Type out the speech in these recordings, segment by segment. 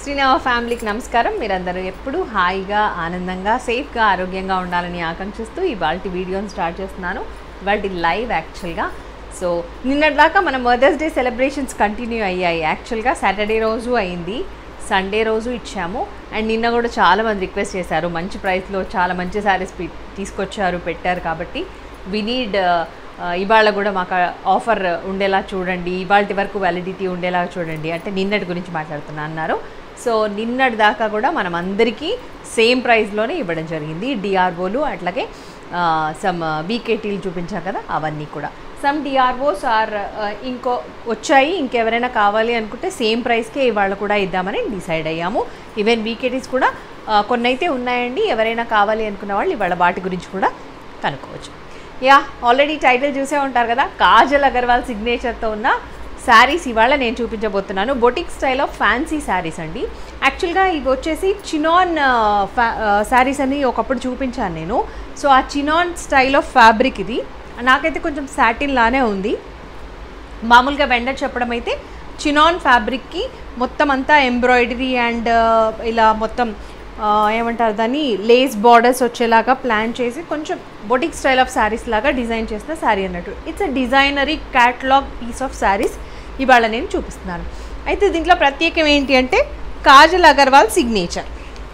శ్రీనవ ఫ్యామిలీకి నమస్కారం మీరందరూ ఎప్పుడూ హాయిగా ఆనందంగా సేఫ్గా ఆరోగ్యంగా ఉండాలని ఆకాంక్షిస్తూ ఇవాళ వీడియోని స్టార్ట్ చేస్తున్నాను ఇవాళ లైవ్ యాక్చువల్గా సో నిన్నటిదాకా మన మదర్స్ డే సెలబ్రేషన్స్ కంటిన్యూ అయ్యాయి యాక్చువల్గా సాటర్డే రోజు అయింది సండే రోజు ఇచ్చాము అండ్ నిన్న కూడా చాలా మంది రిక్వెస్ట్ చేశారు మంచి ప్రైస్లో చాలా మంచి శారీస్ తీసుకొచ్చారు పెట్టారు కాబట్టి వి నీడ్ ఇవాళ కూడా మాకు ఆఫర్ ఉండేలా చూడండి ఇవాళ వరకు వ్యాలిడిటీ ఉండేలా చూడండి అంటే నిన్నటి గురించి మాట్లాడుతున్నా అన్నారు సో నిన్నటి దాకా కూడా మనం అందరికీ సేమ్ ప్రైస్లోనే ఇవ్వడం జరిగింది డిఆర్ఓలు అట్లాగే సమ్ వీకేటీలు చూపించాం కదా అవన్నీ కూడా సమ్ డిఆర్ఓస్ ఆర్ ఇంకో వచ్చాయి ఇంకెవరైనా కావాలి అనుకుంటే సేమ్ ప్రైస్కే ఇవాళ కూడా ఇద్దామని డిసైడ్ అయ్యాము ఈవెన్ వీకేటీస్ కూడా కొన్ని అయితే ఉన్నాయండి ఎవరైనా కావాలి అనుకున్న వాళ్ళు ఇవాళ వాటి గురించి కూడా కనుక్కోవచ్చు యా ఆల్రెడీ టైటిల్ చూసే ఉంటారు కదా కాజల్ అగర్వాల్ సిగ్నేచర్తో ఉన్న శారీస్ ఇవాళ నేను చూపించబోతున్నాను boutique style of fancy saris అండి యాక్చువల్గా ఇవి వచ్చేసి చినాన్ ఫ్యా శారీస్ అని ఒకప్పుడు చూపించాను నేను సో ఆ చినాన్ స్టైల్ ఆఫ్ ఫ్యాబ్రిక్ ఇది నాకైతే కొంచెం సాటిన్ లానే ఉంది మామూలుగా వెండర్ చెప్పడం అయితే చినాన్ ఫ్యాబ్రిక్కి మొత్తం అంతా ఎంబ్రాయిడరీ అండ్ ఇలా మొత్తం ఏమంటారు దాన్ని లేస్ బార్డర్స్ వచ్చేలాగా ప్లాన్ చేసి కొంచెం బొటిక్ స్టైల్ ఆఫ్ శారీస్ లాగా డిజైన్ చేసిన శారీ అన్నట్టు it's a designer catalogue piece of saris ఇవాళ నేను చూపిస్తున్నాను అయితే దీంట్లో ప్రత్యేకం ఏంటి అంటే కాజల్ అగర్వాల్ సిగ్నేచర్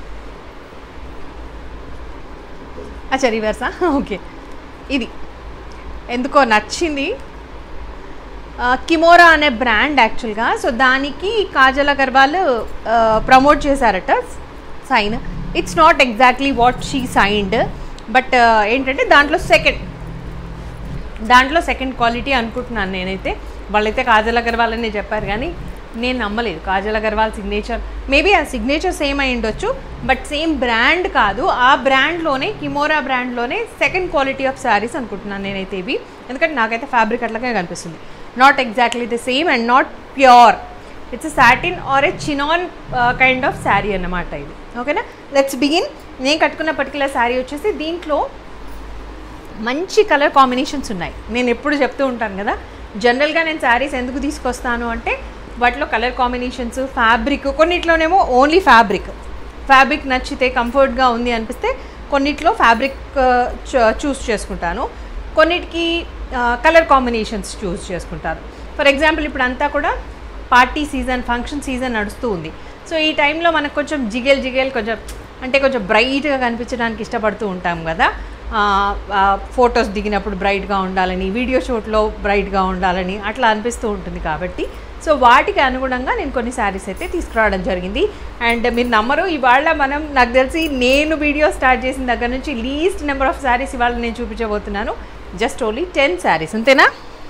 అచ్చా రివర్సా ఓకే ఇది ఎందుకో నచ్చింది కిమోరా అనే బ్రాండ్ యాక్చువల్గా సో దానికి కాజల్ అగర్వాల్ ప్రమోట్ చేశారట sign it's not exactly what she signed but ఏంటంటే దాంట్లో సెకండ్ దాంట్లో సెకండ్ క్వాలిటీ అనుకుంటున్నాను నేనైతే వాళ్ళైతే కాజల్ అగర్వాల్ అనే చెప్పారు కానీ నేను నమ్మలేదు కాజల్ అగర్వాల్ సిగ్నేచర్ మేబీ ఆ సిగ్నేచర్ సేమ్ అయి ఉండొచ్చు బట్ సేమ్ బ్రాండ్ కాదు ఆ బ్రాండ్లోనే కిమోరా బ్రాండ్లోనే సెకండ్ క్వాలిటీ ఆఫ్ శారీస్ అనుకుంటున్నాను నేనైతే ఇవి ఎందుకంటే నాకైతే ఫ్యాబ్రిక్ అట్లాగే కనిపిస్తుంది not exactly the same and not pure it's satin or a chinon kind of sari అన్నమాట ఇది ఓకేనా లెట్స్ బిగిన్ నేను కట్టుకున్న పర్టికులర్ శారీ వచ్చేసి దీంట్లో మంచి కలర్ కాంబినేషన్స్ ఉన్నాయి నేను ఎప్పుడు చెప్తూ ఉంటాను కదా జనరల్గా నేను శారీస్ ఎందుకు తీసుకొస్తాను అంటే వాటిలో కలర్ కాంబినేషన్స్ ఫ్యాబ్రిక్ కొన్నిట్లోనేమో ఓన్లీ ఫ్యాబ్రిక్ ఫ్యాబ్రిక్ నచ్చితే కంఫర్ట్గా ఉంది అనిపిస్తే కొన్నిట్లో ఫ్యాబ్రిక్ చూస్ చేసుకుంటాను కొన్నిటికి కలర్ కాంబినేషన్స్ చూస్ చేసుకుంటాను ఫర్ ఎగ్జాంపుల్ ఇప్పుడు అంతా కూడా పార్టీ సీజన్ ఫంక్షన్ సీజన్ నడుస్తూ ఉంది సో ఈ టైంలో మనకు కొంచెం జిగేల్ జిగేల్ కొంచెం అంటే కొంచెం బ్రైట్గా కనిపించడానికి ఇష్టపడుతూ ఉంటాం కదా ఫొటోస్ దిగినప్పుడు బ్రైట్గా ఉండాలని వీడియో షూట్లో బ్రైట్గా ఉండాలని అట్లా అనిపిస్తూ ఉంటుంది కాబట్టి సో వాటికి అనుగుణంగా నేను కొన్ని శారీస్ అయితే తీసుకురావడం జరిగింది అండ్ మీరు నమ్మరు ఇవాళ మనం నాకు తెలిసి నేను వీడియో స్టార్ట్ చేసిన దగ్గర నుంచి లీస్ట్ నెంబర్ ఆఫ్ శారీస్ ఇవాళ నేను చూపించబోతున్నాను జస్ట్ ఓన్లీ టెన్ శారీస్ అంతేనా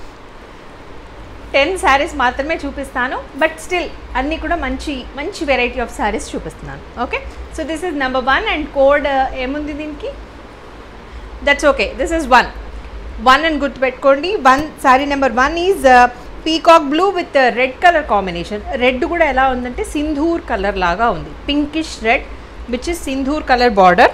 టెన్ శారీస్ మాత్రమే చూపిస్తాను బట్ స్టిల్ అన్నీ కూడా మంచి మంచి వెరైటీ ఆఫ్ శారీస్ చూపిస్తున్నాను okay so this is number one and code ఏముంది దీనికి that's okay this is one one and గుర్తుపెట్టుకోండి one sari number one is peacock blue with red colour combination red కూడా ఎలా ఉందంటే సింధూర్ కలర్ లాగా ఉంది pinkish red which is sindoor colour border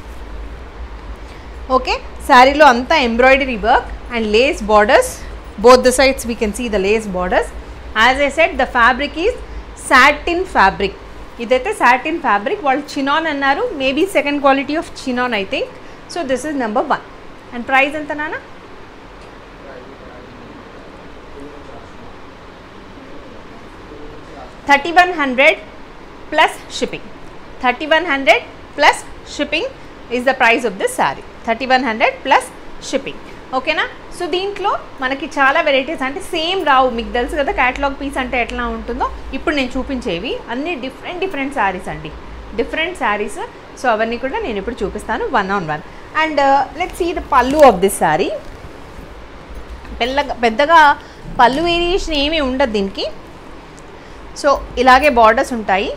okay శారీలో అంతా embroidery work and lace borders both the sides we can see the lace borders as i said the fabric is satin fabric ఇదైతే satin fabric వాళ్ళు chinon అన్నారు maybe second quality of chinon I think so this is number one and price ఎంత నాన్న thirty one hundred plus shipping thirty one hundred plus shipping is the price of this sari thirty one hundred plus shipping ఓకేనా so దీంట్లో మనకి చాలా varieties అంటే same రావు మీకు తెలుసు కదా క్యాటలాగ్ పీస్ అంటే ఎట్లా ఉంటుందో ఇప్పుడు నేను చూపించేవి అన్ని డిఫరెంట్ డిఫరెంట్ శారీస్ అండి డిఫరెంట్ శారీస్ సో అవన్నీ కూడా నేను ఇప్పుడు చూపిస్తాను one on one and let see the పళ్ళు ఆఫ్ దిస్ శారీ పెద్దగా పెద్దగా పళ్ళు వేరియేషన్ ఏమీ ఉండదు దీనికి సో ఇలాగే బార్డర్స్ ఉంటాయి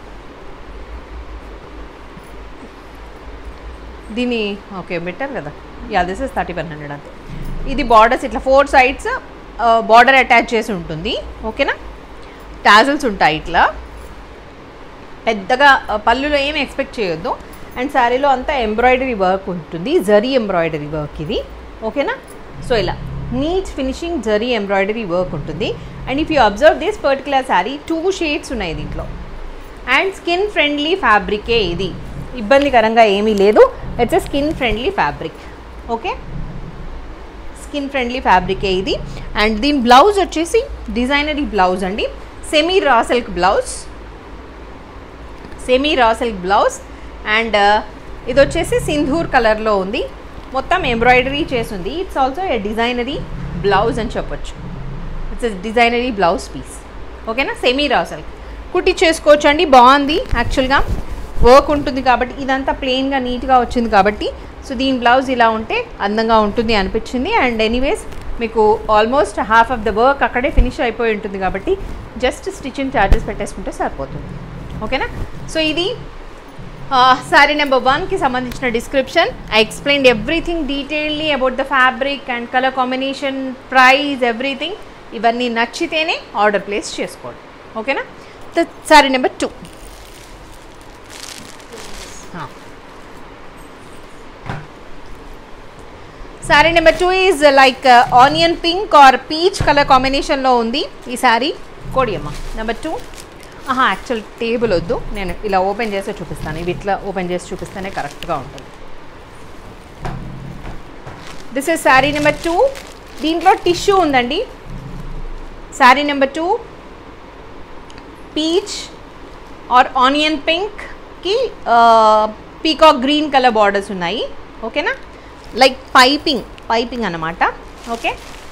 దీని ఓకే బెటర్ కదా yeah this is thirty one hundred అంతే ఇది బార్డర్స్ ఇట్లా ఫోర్ సైడ్స్ బార్డర్ అటాచ్ చేసి ఉంటుంది ఓకేనా టాజల్స్ ఉంటాయి ఇట్లా పెద్దగా పళ్ళులో ఏమి ఎక్స్పెక్ట్ చేయొద్దు అండ్ శారీలో అంతా ఎంబ్రాయిడరీ వర్క్ ఉంటుంది జరీ ఎంబ్రాయిడరీ వర్క్ ఇది ఓకేనా సో ఇలా neat finishing zari embroidery work ఉంటుంది and if you observe this particular sari two shades ఉన్నాయి దీంట్లో అండ్ స్కిన్ ఫ్రెండ్లీ ఫ్యాబ్రికే ఇది ఇబ్బందికరంగా ఏమీ లేదు it's a skin friendly fabric okay skin friendly ఫ్యాబ్రికే ఇది అండ్ దీని బ్లౌజ్ వచ్చేసి డిజైనరీ బ్లౌజ్ అండి semi raw silk blouse semi raw silk blouse and ఇది వచ్చేసి సింధూర్ కలర్లో ఉంది మొత్తం ఎంబ్రాయిడరీ చేసింది it's also a designer blouse అని చెప్పొచ్చు ఇట్స్ డిజైనరీ బ్లౌజ్ పీస్ ఓకేనా సెమీ రా సిల్క్ కుట్టి చేసుకోవచ్చు అండి బాగుంది యాక్చువల్గా వర్క్ ఉంటుంది కాబట్టి ఇదంతా ప్లెయిన్గా నీట్గా వచ్చింది కాబట్టి సో దీని బ్లౌజ్ ఇలా ఉంటే అందంగా ఉంటుంది అనిపించింది అండ్ ఎనీవేస్ మీకు almost half of the work అక్కడే ఫినిష్ అయిపోయి ఉంటుంది కాబట్టి జస్ట్ స్టిచ్చింగ్ ఛార్జెస్ పెట్టేసుకుంటే సరిపోతుంది ఓకేనా సో ఇది శారీ నెంబర్ వన్కి సంబంధించిన description I explain everything detailly about the fabric and colour combination price everything ఇవన్నీ నచ్చితేనే ఆర్డర్ ప్లేస్ చేసుకోండి ఓకేనా sari number two sari number two is like onion pink or peach colour కాంబినేషన్లో ఉంది ఈ శారీ కోడియమ్మ నెంబర్ టూ ఆహా యాక్చువల్ టేబుల్ వద్దు నేను ఇలా ఓపెన్ చేస్తే చూపిస్తాను ఇవి ఇట్లా ఓపెన్ చేసి చూపిస్తేనే కరెక్ట్గా ఉంటుంది this is sari number two దీంట్లో టిష్యూ ఉందండి sari number two peach or onion పింక్కి పీకాక్ గ్రీన్ కలర్ బార్డర్స్ ఉన్నాయి ఓకేనా లైక్ పైపింగ్ పైపింగ్ అన్నమాట okay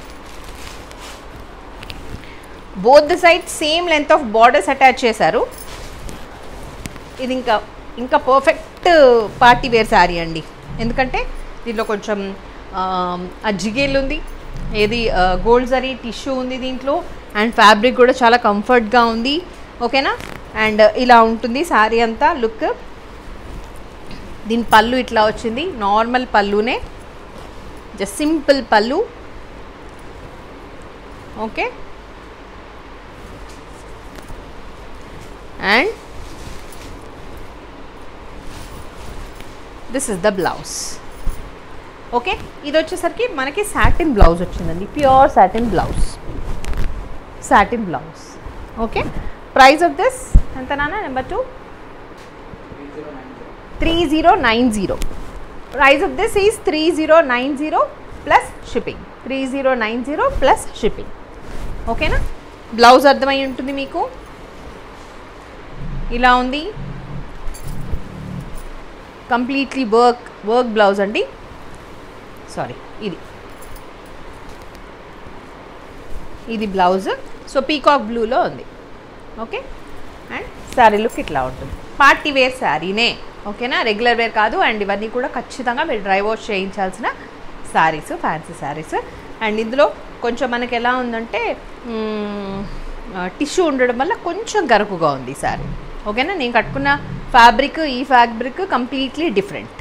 both the side same length of borders attach చేశారు ఇది ఇంకా ఇంకా పర్ఫెక్ట్ పార్టీ వేర్ శారీ అండి ఎందుకంటే దీంట్లో కొంచెం అజ్జిగేల్ ఉంది ఏది గోల్డ్ జరీ టిష్యూ ఉంది దీంట్లో అండ్ ఫ్యాబ్రిక్ కూడా చాలా కంఫర్ట్గా ఉంది ఓకేనా అండ్ ఇలా ఉంటుంది శారీ అంతా లుక్ దీని పళ్ళు ఇట్లా వచ్చింది నార్మల్ పళ్ళునే జస్ట్ సింపుల్ పళ్ళు okay and this is the blouse okay ఇది వచ్చేసరికి మనకి సాటిన్ బ్లౌజ్ వచ్చిందండి pure satin blouse satin blouse okay price of this ఎంత నాన్న number two three zero nine zero price of this is three zero nine zero plus shipping three zero nine zero plus shipping ఓకేనా blouse అర్థమై ఉంటుంది మీకు ఇలా ఉంది completely work work blouse అండి sorry ఇది ఇది బ్లౌజ్ సో పీకాక్ బ్లూలో ఉంది ఓకే అండ్ శారీ లుక్ ఇట్లా ఉంటుంది పార్టీ వేర్ శారీనే ఓకేనా రెగ్యులర్ వేర్ కాదు అండ్ ఇవన్నీ కూడా ఖచ్చితంగా మీరు డ్రై వాష్ చేయించాల్సిన శారీస్ ఫ్యాన్సీ శారీస్ అండ్ ఇందులో కొంచెం మనకి ఎలా ఉందంటే టిష్యూ ఉండడం వల్ల కొంచెం గరుకుగా ఉంది శారీ ఓకేనా నేను కట్టుకున్న ఫ్యాబ్రిక్ ఈ fabric completely different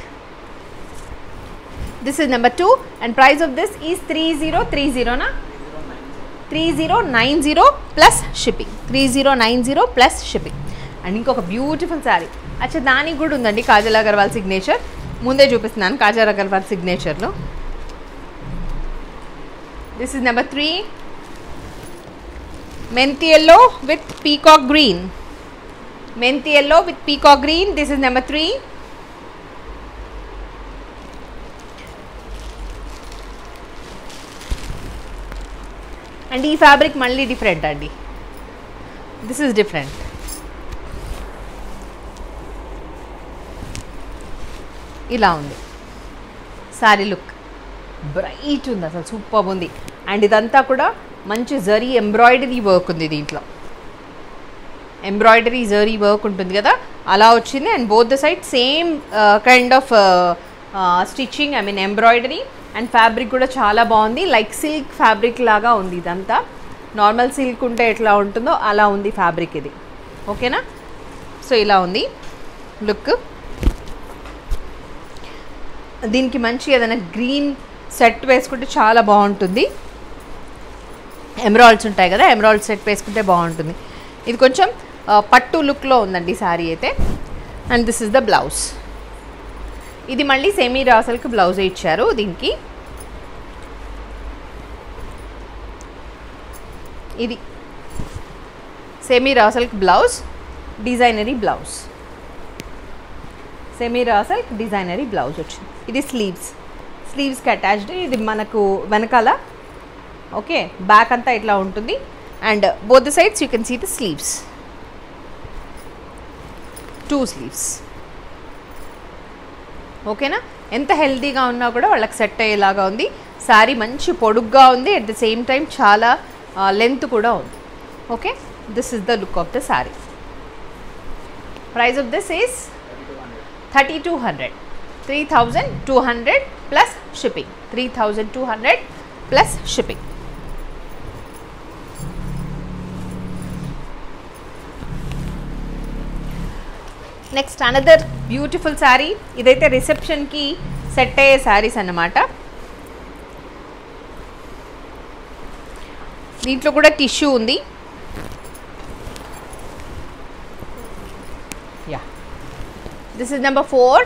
this is number two and price of this is three zero three జీరోనా three zero nine zero plus shipping three zero nine zero plus shipping and ఇంకొక బ్యూటిఫుల్ శారీ అచ్చా దానికి కూడా ఉందండి కాజల్ అగర్వాల్ సిగ్నేచర్ ముందే చూపిస్తున్నాను కాజల్ అగర్వాల్ సిగ్నేచర్లో దిస్ ఇస్ నెంబర్ త్రీ మెంతి ఎల్లో విత్ పీకాక్ గ్రీన్ మెంతి yellow with peacock green this is number three and ఈ ఫ్యాబ్రిక్ మళ్ళీ డిఫరెంట్ అండి దిస్ ఇస్ డిఫరెంట్ ఇలా ఉంది శారీ లుక్ బ్రైట్ ఉంది అసలు సూపర్ ఉంది అండ్ ఇదంతా కూడా మంచి జరీ ఎంబ్రాయిడరీ వర్క్ ఉంది దీంట్లో ఎంబ్రాయిడరీ జరీ వర్క్ ఉంటుంది కదా అలా వచ్చింది and both the side same kind of stitching I mean embroidery and fabric కూడా చాలా బాగుంది లైక్ సిల్క్ ఫ్యాబ్రిక్ లాగా ఉంది ఇదంతా నార్మల్ సిల్క్ ఉంటే ఎట్లా ఉంటుందో అలా ఉంది ఫ్యాబ్రిక్ ఇది ఓకేనా సో ఇలా ఉంది లుక్ దీనికి మంచి ఏదైనా గ్రీన్ సెట్ వేసుకుంటే చాలా బాగుంటుంది ఎమరాల్డ్స్ ఉంటాయి కదా ఎమరాల్డ్ సెట్ వేసుకుంటే బాగుంటుంది ఇది కొంచెం పట్టు లుక్లో ఉందండి శారీ అయితే and this is the blouse ఇది మళ్ళీ సెమీ రాసల్కి బ్లౌజ్ ఇచ్చారు దీనికి ఇది సెమీ రాసల్కి blouse designer blouse semi raw silk designer blouse వచ్చింది ఇది స్లీవ్స్ స్లీవ్స్కి అటాచ్డ్ ఇది మనకు వెనకాల ఓకే బ్యాక్ అంతా ఇట్లా ఉంటుంది and both the sides you can see the sleeves two sleeves ఓకేనా ఎంత హెల్తీగా ఉన్నా కూడా వాళ్ళకి సెట్ అయ్యేలాగా ఉంది శారీ మంచి పొడుగ్గా ఉంది అట్ ద సేమ్ టైం చాలా లెంత్ కూడా ఉంది okay this is the look of the sari price of this is thirty two hundred three thousand two hundred plus shipping three thousand two hundred plus shipping next another beautiful sari ఇదైతే రిసెప్షన్కి set అయ్యే శారీస్ అన్నమాట దీంట్లో కూడా tissue ఉంది yeah this is number four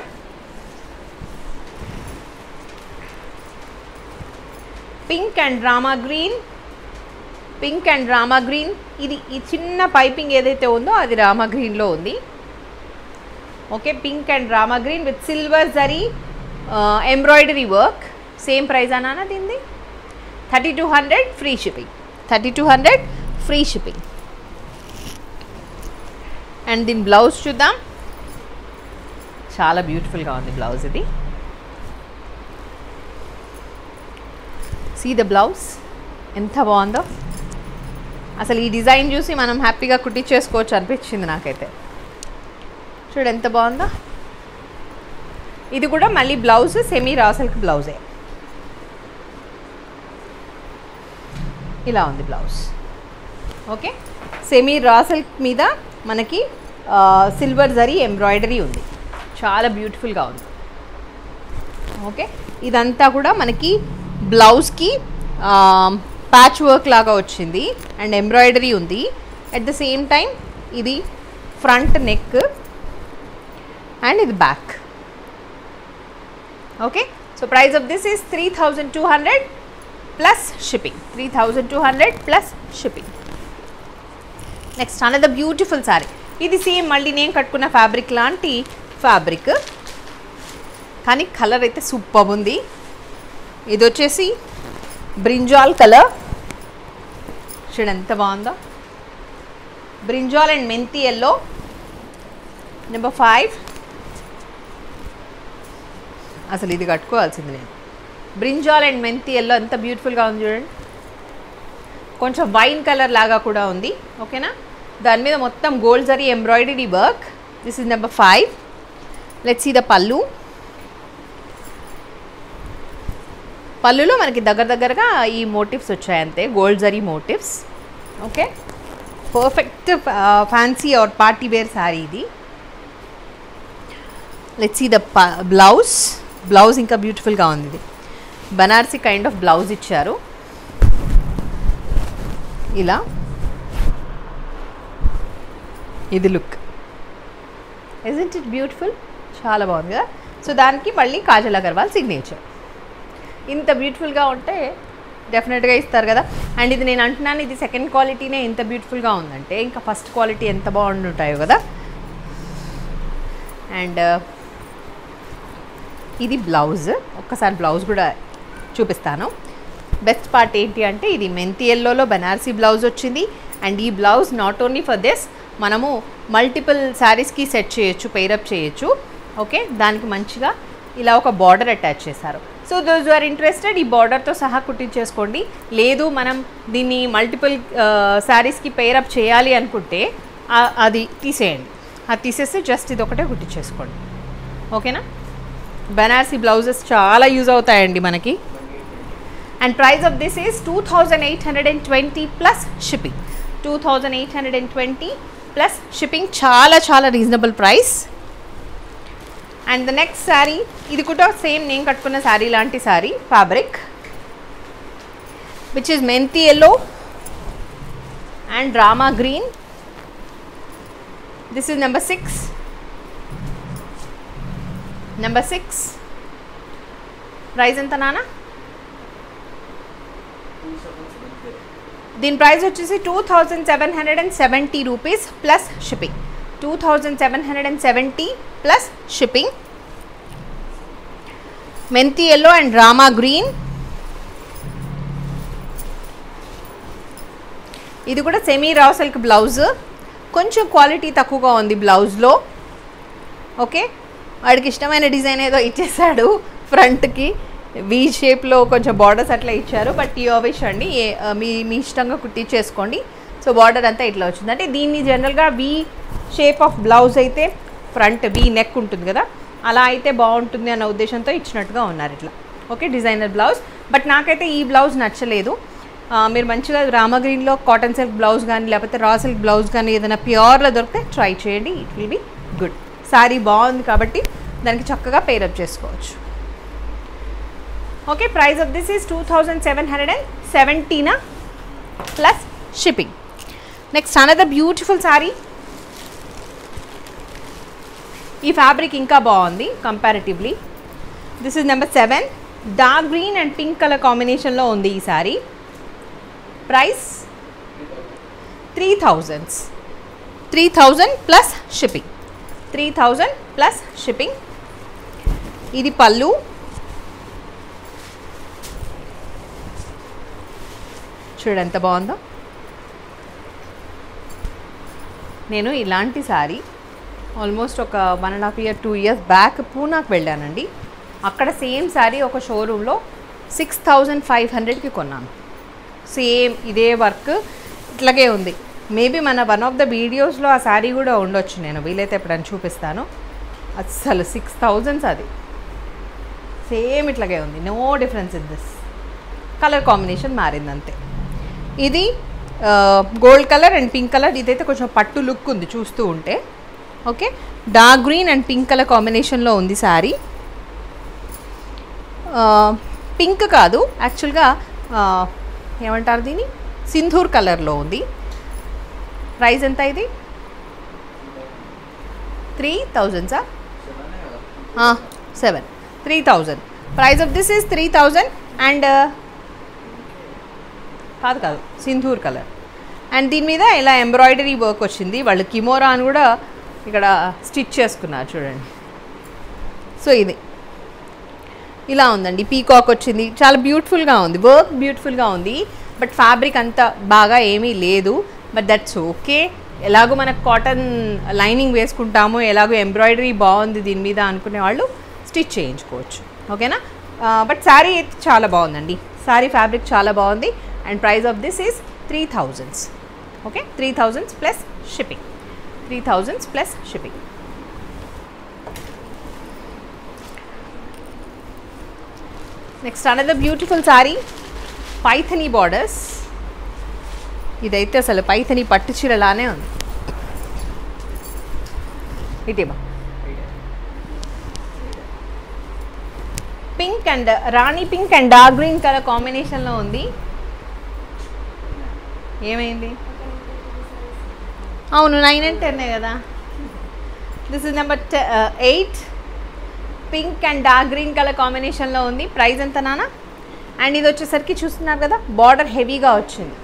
pink and rama green pink and rama green ఇది ఈ చిన్న పైపింగ్ ఏదైతే ఉందో అది రామా గ్రీన్లో ఉంది okay pink and rama green with silver zari embroidery work same price అనా దీనిది thirty two hundred free shipping thirty two hundred free shipping and దీని బ్లౌజ్ చూద్దాం చాలా బ్యూటిఫుల్గా ఉంది బ్లౌజ్ ఇది సీ ద బ్లౌజ్ ఎంత బాగుందో అసలు ఈ డిజైన్ చూసి మనం హ్యాపీగా కుట్టించేసుకోవచ్చు అనిపించింది నాకైతే చూడు ఎంత బాగుందో ఇది కూడా మళ్ళీ బ్లౌజ్ సెమీ రాసల్క్ బ్లౌజే ఇలా ఉంది బ్లౌజ్ ఓకే సెమీ రాసల్క్ మీద మనకి సిల్వర్ జరీ ఎంబ్రాయిడరీ ఉంది చాలా బ్యూటిఫుల్గా ఉంది ఓకే ఇదంతా కూడా మనకి బ్లౌజ్కి ప్యాచ్ వర్క్ లాగా వచ్చింది అండ్ ఎంబ్రాయిడరీ ఉంది అట్ ద సేమ్ టైం ఇది ఫ్రంట్ నెక్ అండ్ ఇది back okay so price of this is three thousand two hundred plus shipping three thousand two hundred plus shipping next another beautiful sari ఇది same మళ్ళీ నేను కట్టుకున్న fabric లాంటి fabric కానీ colour అయితే super ఉంది ఇది వచ్చేసి బ్రింజాల్ కలర్ చూడు ఎంత బాగుందో brinjal and methi yellow number five అసలు ఇది కట్టుకోవాల్సింది నేను బ్రింజాల్ అండ్ మెంతి ఎల్లో ఎంత బ్యూటిఫుల్గా ఉంది చూడండి కొంచెం వైన్ కలర్ లాగా కూడా ఉంది ఓకేనా దాని మీద మొత్తం gold zari embroidery work this is number five let's see the pallu పళ్ళులో మనకి దగ్గర దగ్గరగా ఈ మోటివ్స్ వచ్చాయి అంతే gold zari motifs okay perfect fancy or party wear sari ఇది let's see the blouse blouse ఇంకా బ్యూటిఫుల్గా ఉంది ఇది బనార్సీ కైండ్ ఆఫ్ బ్లౌజ్ ఇచ్చారు ఇలా ఇది లుక్ ఇజంట్ ఇట్ బ్యూటిఫుల్ చాలా బాగుంది కదా సో దానికి మళ్ళీ కాజల్ అగర్వాల్ సిగ్నేచర్ ఇంత బ్యూటిఫుల్గా ఉంటే డెఫినెట్గా ఇస్తారు కదా అండ్ ఇది నేను అంటున్నాను ఇది సెకండ్ క్వాలిటీనే ఇంత బ్యూటిఫుల్గా ఉందంటే ఇంకా ఫస్ట్ క్వాలిటీ ఎంత బాగుంటుంటాయో కదా అండ్ ఇది బ్లౌజ్ ఒక్కసారి బ్లౌజ్ కూడా చూపిస్తాను బెస్ట్ పార్ట్ ఏంటి అంటే ఇది మెంతి ఎల్లోలో బనారసీ బ్లౌజ్ వచ్చింది అండ్ ఈ blouse not only for this మనము మల్టిపుల్ శారీస్కి సెట్ చేయొచ్చు పెయిరప్ చేయొచ్చు ఓకే దానికి మంచిగా ఇలా ఒక బార్డర్ అటాచ్ చేశారు సో దోస్ ఆర్ ఇంట్రెస్టెడ్ ఈ బార్డర్తో సహా కుట్టించేసుకోండి లేదు మనం దీన్ని మల్టిపుల్ శారీస్కి పెయిరప్ చేయాలి అనుకుంటే ఆ- అది తీసేయండి అది తీసేస్తే జస్ట్ ఇది ఒకటే కుట్టించేసుకోండి ఓకేనా బనారసీ బ్లౌజెస్ చాలా యూజ్ అవుతాయండి మనకి and price of this is two thousand eight hundred and twenty plus shipping two thousand eight hundred and twenty plus shipping చాలా చాలా reasonable price and the next sari ఇది కూడా సేమ్ నేను కట్టుకున్న శారీ లాంటి sari fabric which is methi yellow and rama green this is number six number six price ఎంత నానా దీని ప్రైస్ వచ్చేసి two thousand seven hundred and seventy rupees plus shipping two thousand seven hundred and seventy plus shipping methi yellow and rama green ఇది కూడా semi raw silk blouse కొంచెం quality తక్కువగా ఉంది బ్లౌజ్లో ఓకే వాడికి ఇష్టమైన డిజైన్ ఏదో ఇచ్చేసాడు ఫ్రంట్కి వీ షేప్లో కొంచెం బార్డర్స్ అట్లా ఇచ్చారు బట్ ఈ విష్ అండి ఏ- ఆ, మీ మీ ఇష్టంగా కుట్టించేసుకోండి సో బార్డర్ అంతా ఇట్లా వచ్చింది అంటే దీన్ని జనరల్గా వీ షేప్ ఆఫ్ బ్లౌజ్ అయితే ఫ్రంట్ వీ నెక్ ఉంటుంది కదా అలా అయితే బాగుంటుంది అన్న ఉద్దేశంతో ఇచ్చినట్టుగా ఉన్నారు ఇట్లా ఓకే డిజైనర్ బ్లౌజ్ బట్ నాకైతే ఈ బ్లౌజ్ నచ్చలేదు ఆ, మీరు మంచిగా రామగ్రీన్లో కాటన్ సిల్క్ బ్లౌజ్ కానీ లేకపోతే రా సిల్క్ బ్లౌజ్ కానీ ఏదైనా ప్యూర్లో దొరికితే ట్రై చేయండి it will be good sari బాగుంది కాబట్టి దానికి చక్కగా పేరప్ చేసుకోవచ్చు okay price of this is two thousand seven hundred and సెవెంటీనా plus shipping next another beautiful sari ఈ ఫ్యాబ్రిక్ ఇంకా బాగుంది comparatively this is number seven dark green and pink colour కాంబినేషన్లో ఉంది ఈ sari price three thousands three thousand plus shipping three thousand plus shipping ఇది పళ్ళు చూడు ఎంత బాగుందో నేను ఇలాంటి సారీ ఆల్మోస్ట్ ఒక one and half year two years back పూనాకు వెళ్ళానండి అక్కడ సేమ్ సారీ ఒక షోరూంలో సిక్స్ థౌజండ్ ఫైవ్ హండ్రెడ్కి కొన్నాను సేమ్ ఇదే వర్క్ ఇట్లాగే ఉంది మేబీ మన వన్ ఆఫ్ ద వీడియోస్లో ఆ శారీ కూడా ఉండొచ్చు నేను వీలైతే ఎప్పుడైనా చూపిస్తాను అస్సలు సిక్స్ థౌజండ్స్ అది సేమ్ ఇట్లాగే ఉంది no difference in this colour combination మారింది అంతే ఇది gold colour and pink colour ఇదైతే కొంచెం పట్టు లుక్ ఉంది చూస్తూ ఉంటే okay dark green and pink colour కాంబినేషన్లో ఉంది శారీ పింక్ కాదు యాక్చువల్గా ఏమంటారు దీన్ని సింధూర్ కలర్లో ఉంది ప్రైస్ ఎంత ఇది త్రీ థౌజండ్సా seven three thousand price of this is three thousand and కాదు కాదు సింధూర్ కలర్ అండ్ దీని మీద ఇలా ఎంబ్రాయిడరీ వర్క్ వచ్చింది వాళ్ళు కిమోరా అని కూడా ఇక్కడ స్టిచ్ చేసుకున్నారు చూడండి సో ఇది ఇలా ఉందండి పీకాక్ వచ్చింది చాలా బ్యూటిఫుల్గా ఉంది వర్క్ బ్యూటిఫుల్గా ఉంది బట్ ఫ్యాబ్రిక్ అంత బాగా ఏమీ లేదు బట్ దట్స్ ఓకే ఎలాగో మనకు కాటన్ లైనింగ్ వేసుకుంటాము ఎలాగో ఎంబ్రాయిడరీ బాగుంది దీని మీద అనుకునే వాళ్ళు స్టిచ్ చేయించుకోవచ్చు ఓకేనా బట్ శారీ అయితే చాలా బాగుందండి శారీ ఫ్యాబ్రిక్ చాలా బాగుంది and price of this is three thousands okay three thousands plus shipping three thousands plus shipping next another beautiful sari Paithani borders ఇదైతే అసలు పైథనీ పట్టు చీరలానే ఉంది ఇటీవా pink and rani pink and dark green colour కాంబినేషన్లో ఉంది ఏమైంది అవును నైన్ అండ్ టెన్నే కదా this is number eight pink and dark green colour కాంబినేషన్లో ఉంది ప్రైస్ ఎంత నాన్న అండ్ ఇది వచ్చేసరికి చూస్తున్నారు కదా బార్డర్ హెవీగా వచ్చింది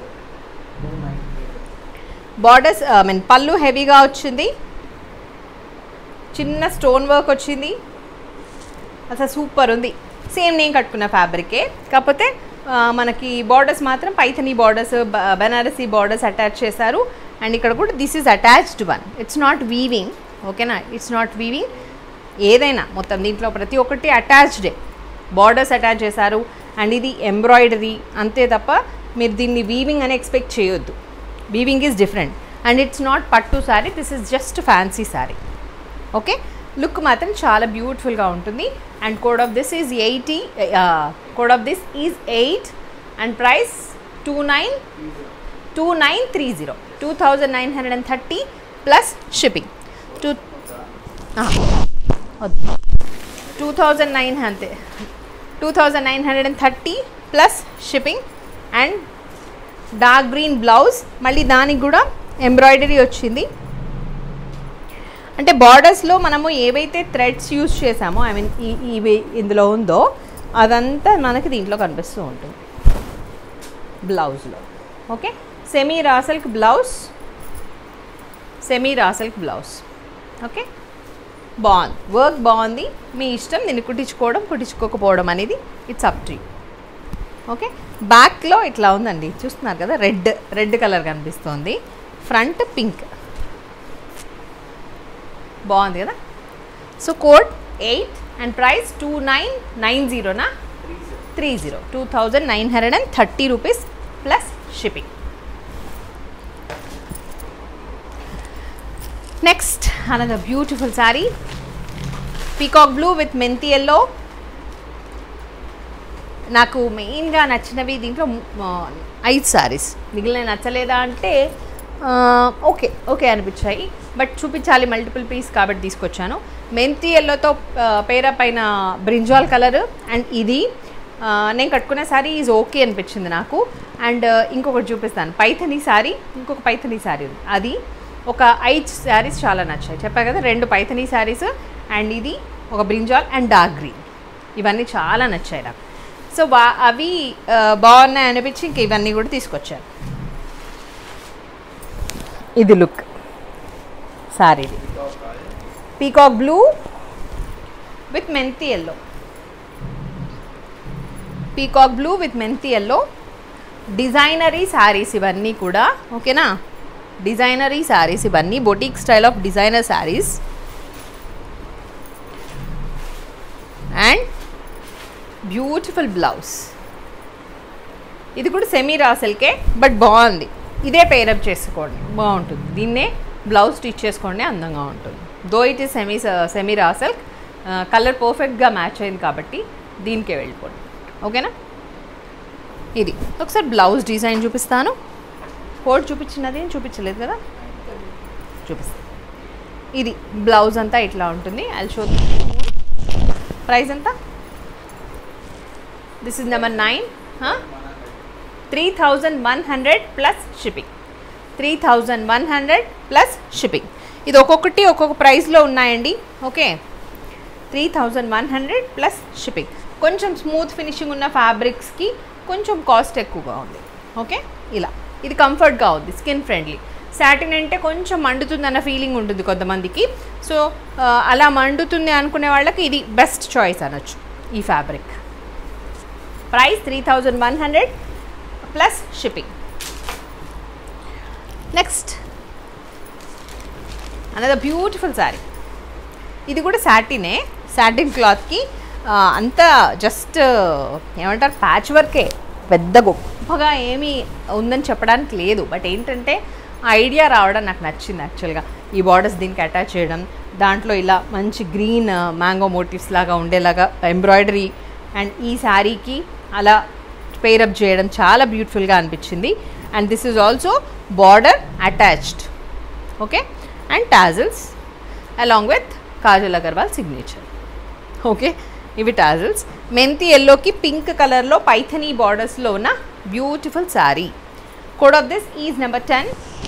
బార్డర్స్ ఐ మీన్ పళ్ళు హెవీగా వచ్చింది చిన్న స్టోన్ వర్క్ వచ్చింది అసలు సూపర్ ఉంది సేమ్ నేను కట్టుకున్న ఫ్యాబ్రికే కాకపోతే ఆ, మనకి బార్డర్స్ మాత్రం Paithani borders Banarasi borders attach చేశారు అండ్ ఇక్కడ కూడా this is attached one it's not weaving ఓకేనా ఇట్స్ నాట్ వీవింగ్ ఏదైనా మొత్తం దీంట్లో ప్రతి ఒక్కటి అటాచ్డే బార్డర్స్ అటాచ్ చేశారు అండ్ ఇది ఎంబ్రాయిడరీ అంతే తప్ప మీరు దీన్ని వీవింగ్ అని ఎక్స్పెక్ట్ చేయొద్దు weaving is different and it's not pattu sari this is just fancy sari okay look మాత్రం చాలా బ్యూటిఫుల్గా ఉంటుంది and code of this is eighty code of this is eight and price two nine two nine three zero two thousand nine hundred and thirty plus shipping two two thousand nine అంతే two thousand nine hundred and thirty plus shipping and dark green blouse మళ్ళీ దానికి కూడా embroidery వచ్చింది అంటే బార్డర్స్లో మనము ఏవైతే threads use చేసామో ఐ మీన్ ఈ ఇవి ఇందులో ఉందో అదంతా మనకి దీంట్లో కనిపిస్తూ ఉంటుంది బ్లౌజ్లో okay semi raw silk blouse semi raw silk blouse okay బాగుంది వర్క్ బాగుంది మీ ఇష్టం దీన్ని కుట్టించుకోవడం కుట్టించుకోకపోవడం అనేది ఇట్స్ అప్ టు ఓకే బ్యాక్లో ఇట్లా ఉందండి చూస్తున్నారు కదా రెడ్ రెడ్ కలర్ కనిపిస్తుంది ఫ్రంట్ పింక్ బాగుంది కదా so code eight and price two nine nine జీరోనా three zero two thousand nine hundred and thirty rupees plus shipping next another beautiful sari peacock blue with methi yellow నాకు మెయిన్గా నచ్చినవి దీంట్లో మ, ఐదు శారీస్ మిగిలిన నచ్చలేదా అంటే ఆ, ఓకే ఓకే అనిపించాయి బట్ చూపించాలి మల్టిపుల్ పీస్ కాబట్టి తీసుకొచ్చాను మెంతి ఎల్లోతో పేర పైన బ్రింజాల్ కలర్ అండ్ ఇది ఆ, నేను కట్టుకునే శారీ ఈజ్ ఓకే అనిపించింది నాకు అండ్ ఇంకొకటి చూపిస్తాను పైథనీ శారీ ఇంకొక పైథనీ శారీ ఉంది అది ఒక ఐదు శారీస్ చాలా నచ్చాయి చెప్పా కదా రెండు పైథనీ శారీస్ అండ్ ఇది ఒక బ్రింజాల్ అండ్ డార్క్ గ్రీన్ ఇవన్నీ చాలా నచ్చాయి నాకు సో వా అవి ఆ, బాగున్నాయి అనిపించి ఇంక ఇవన్నీ కూడా తీసుకొచ్చాను ఇది లుక్ సారీది peacock blue with methi yellow peacock blue with methi yellow designery saris ఇవన్నీ కూడా ఓకేనా డిజైనరీ శారీస్ ఇవన్నీ boutique style of designer saris and beautiful blouse ఇది కూడా సెమీ రాసెల్కే బట్ బాగుంది ఇదే పేరప్ చేసుకోండి బాగుంటుంది దీన్నే బ్లౌజ్ స్టిచ్ చేసుకోండి అందంగా ఉంటుంది though it is semi semi raw silk colour పర్ఫెక్ట్గా మ్యాచ్ అయింది కాబట్టి దీనికే వెళ్ళిపోండి ఓకేనా ఇది ఒకసారి బ్లౌజ్ డిజైన్ చూపిస్తాను కోడ్ చూపించినది ఏం చూపించలేదు కదా చూపిస్తాను ఇది బ్లౌజ్ అంతా ఇట్లా ఉంటుంది అది షో ప్రైస్ ఎంత this is number nine three thousand one hundred plus shipping three thousand one hundred plus shipping ఇది ఒక్కొక్కటి ఒక్కొక్క ప్రైస్లో ఉన్నాయండి okay three thousand one hundred plus shipping కొంచెం స్మూత్ ఫినిషింగ్ ఉన్న ఫ్యాబ్రిక్స్కి కొంచెం కాస్ట్ ఎక్కువగా ఉంది ఓకే ఇలా ఇది కంఫర్ట్గా ఉంది స్కిన్ ఫ్రెండ్లీ సాటిన్ అంటే కొంచెం మండుతుంది అన్న ఫీలింగ్ ఉంటుంది కొంతమందికి సో ఆ, అలా మండుతుంది అనుకునే వాళ్ళకి ఇది బెస్ట్ చాయిస్ అనొచ్చు ఈ fabric price three thousand one hundred plus shipping next another beautiful sari ఇది కూడా సాటినే సాటిన్ క్లాత్కి అంతా జస్ట్ ఏమంటారు ప్యాచ్ వర్కే పెద్ద గొప్పగా ఏమీ ఉందని చెప్పడానికి లేదు బట్ ఏంటంటే ఆ ఐడియా రావడం నాకు నచ్చింది యాక్చువల్గా ఈ బార్డర్స్ దీనికి అటాచ్ చేయడం దాంట్లో ఇలా మంచి గ్రీన్ మ్యాంగో మోటివ్స్ లాగా ఉండేలాగా ఎంబ్రాయిడరీ అండ్ ఈ శారీకి అలా పేరప్ చేయడం చాలా బ్యూటిఫుల్గా అనిపించింది and this is also border attached okay and tassels along with Kajal Aggarwal signature okay ఇవి టాజిల్స్ మెంతి ఎల్లోకి పింక్ కలర్లో పైథనీ బార్డర్స్లో ఉన్న beautiful sari code of this is number ten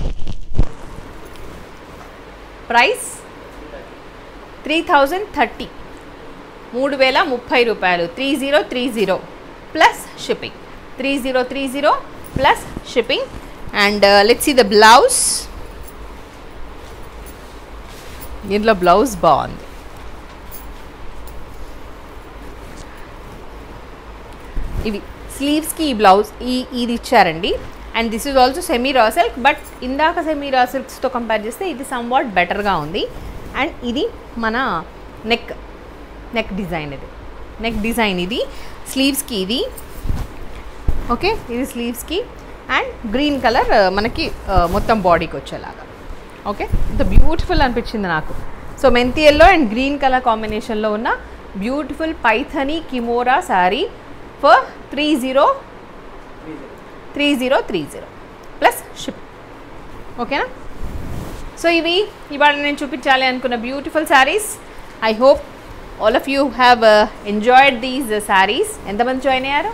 price three thousand thirty మూడు వేల ముప్పై రూపాయలు three zero three zero plus shipping three zero three zero plus shipping and let's ఈ ద బ్లౌజ్ దీంట్లో బ్లౌజ్ బాగుంది ఇవి స్లీవ్స్కి ఈ బ్లౌజ్ ఈ ఇది ఇచ్చారండి and this is also semi raw silk but ఇందాక సెమీ రా సిల్క్స్తో కంపేర్ చేస్తే ఇది సమ్ వాట్ బెటర్గా ఉంది అండ్ ఇది మన నెక్ నెక్ డిజైన్ ఇది నెక్ డిజైన్ ఇది స్లీవ్స్కి ఇది ఓకే ఇది స్లీవ్స్కి అండ్ గ్రీన్ కలర్ మనకి ఆ, మొత్తం బాడీకి వచ్చేలాగా ఓకే ఇంత బ్యూటిఫుల్ అనిపించింది నాకు సో మెంతి ఎల్లో అండ్ గ్రీన్ కలర్ కాంబినేషన్లో ఉన్న beautiful Paithani Kimora sari for three zero three zero three zero plus ship ఓకేనా సో ఇవి ఇవాళ నేను చూపించాలి అనుకున్న beautiful saris I hope all of you have enjoyed these saris ఎంతమంది జాయిన్ అయ్యారు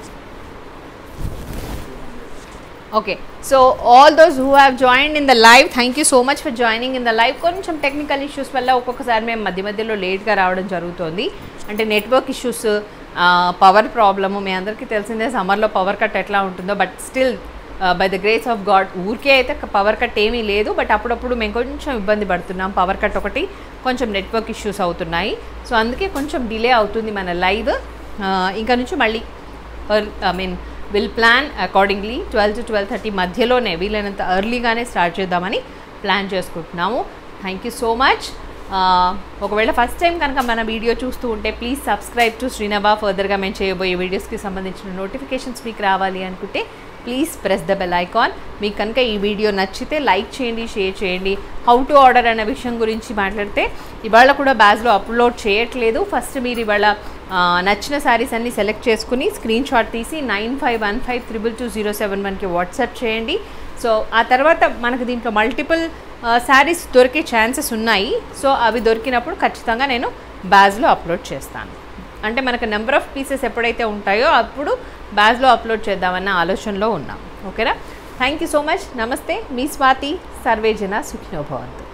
okay so all those who have join in the live thank you so much for joining in the live కొంచెం technical issues వల్ల ఒక్కొక్కసారి మేము మధ్య మధ్యలో లేట్గా రావడం జరుగుతుంది అంటే నెట్వర్క్ ఇష్యూస్ పవర్ ప్రాబ్లము మీ అందరికీ తెలిసిందే సమ్మర్లో పవర్ కట్ ఎట్లా ఉంటుందో but still by the grace of God ఊరికే అయితే పవర్ కట్ ఏమీ లేదు బట్ అప్పుడప్పుడు మేము కొంచెం ఇబ్బంది పడుతున్నాం పవర్ కట్ ఒకటి కొంచెం నెట్వర్క్ ఇష్యూస్ అవుతున్నాయి సో అందుకే కొంచెం డిలే అవుతుంది మన లైవ్ ఇంకా నుంచి మళ్ళీ I mean will plan accordingly twelve to twelve thirty మధ్యలోనే వీలైనంత ఎర్లీగానే స్టార్ట్ చేద్దామని ప్లాన్ చేసుకుంటున్నాము థ్యాంక్ యూ సో మచ్ ఒకవేళ ఫస్ట్ టైం కనుక మన వీడియో చూస్తూ ఉంటే ప్లీజ్ సబ్స్క్రైబ్ టు శ్రీనభా ఫర్దర్గా మేము చేయబోయే వీడియోస్కి సంబంధించిన నోటిఫికేషన్స్ మీకు రావాలి అనుకుంటే please press the bell icon మీకు కనుక ఈ వీడియో నచ్చితే లైక్ చేయండి షేర్ చేయండి హౌ టు ఆర్డర్ అనే విషయం గురించి మాట్లాడితే ఇవాళ కూడా బ్యాజ్లో అప్లోడ్ చేయట్లేదు ఫస్ట్ మీరు ఇవాళ ఆ, నచ్చిన శారీస్ అన్ని సెలెక్ట్ చేసుకుని స్క్రీన్ షాట్ తీసి nine five one five triple two zero seven వన్కి వాట్సాప్ చేయండి సో ఆ తర్వాత మనకు దీంట్లో మల్టిపుల్ శారీస్ దొరికే ఛాన్సెస్ ఉన్నాయి సో అవి దొరికినప్పుడు ఖచ్చితంగా నేను బ్యాజ్లో అప్లోడ్ చేస్తాను అంటే మనకు నెంబర్ ఆఫ్ పీసెస్ ఎప్పుడైతే ఉంటాయో అప్పుడు బ్యాజ్లో అప్లోడ్ చేద్దామన్న ఆలోచనలో ఉన్నాం ఓకేనా థ్యాంక్ యూ సో మచ్ నమస్తే మీ స్వాతి సర్వేజన సుఖినోభవంతు